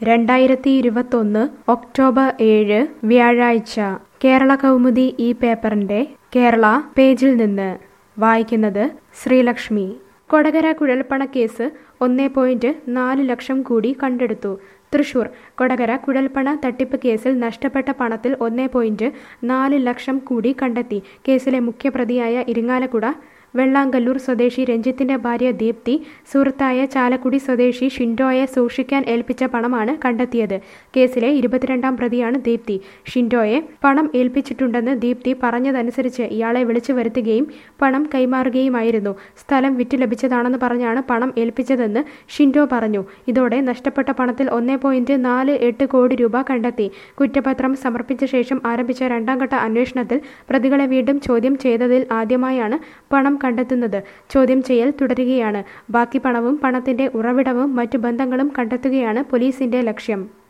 രണ്ടായിരത്തി ഇരുപത്തൊന്ന് ഒക്ടോബർ ഏഴ് വ്യാഴാഴ്ച കേരള കൗമുദി ഈ പേപ്പറിന്റെ കേരള പേജിൽ നിന്ന് വായിക്കുന്നത് ശ്രീലക്ഷ്മി കൊടകര കുഴൽപ്പണക്കേസ് ഒന്നേ പോയിന്റ് നാല് ലക്ഷം കൂടി കണ്ടെടുത്തു തൃശൂർ കൊടകര കുഴൽപ്പണ തട്ടിപ്പ് കേസിൽ നഷ്ടപ്പെട്ട പണത്തിൽ ഒന്നേ പോയിന്റ് നാല് ലക്ഷം കൂടി കണ്ടെത്തി കേസിലെ മുഖ്യപ്രതിയായ ഇരിങ്ങാലക്കുട വെള്ളാങ്കല്ലൂർ സ്വദേശി രഞ്ജിത്തിന്റെ ഭാര്യ ദീപ്തി സുഹൃത്തായ ചാലക്കുടി സ്വദേശി ഷിൻഡോയെ സൂക്ഷിക്കാൻ ഏൽപ്പിച്ച പണമാണ് കണ്ടെത്തിയത് കേസിലെ ഇരുപത്തിരണ്ടാം പ്രതിയാണ് ദീപ്തി ഷിൻഡോയെ പണം ഏൽപ്പിച്ചിട്ടുണ്ടെന്ന് ദീപ്തി പറഞ്ഞതനുസരിച്ച് ഇയാളെ വിളിച്ചു വരുത്തുകയും പണം കൈമാറുകയുമായിരുന്നു സ്ഥലം വിറ്റ് ലഭിച്ചതാണെന്ന് പറഞ്ഞാണ് പണം ഏൽപ്പിച്ചതെന്ന് ഷിൻഡോ പറഞ്ഞു ഇതോടെ നഷ്ടപ്പെട്ട പണത്തിൽ ഒന്നേ പോയിന്റ് നാല് എട്ട് കോടി രൂപ കണ്ടെത്തി കുറ്റപത്രം സമർപ്പിച്ച ശേഷം ആരംഭിച്ച രണ്ടാം ഘട്ട അന്വേഷണത്തിൽ പ്രതികളെ വീണ്ടും ചോദ്യം ചെയ്തതിൽ ആദ്യമായാണ് പണം കണ്ടെത്തുന്നത് ചോദ്യം ചെയ്യൽ തുടരുകയാണ് ബാക്കി പണവും പണത്തിന്റെ ഉറവിടവും മറ്റു ബന്ധങ്ങളും കണ്ടെത്തുകയാണ് പോലീസിന്റെ ലക്ഷ്യം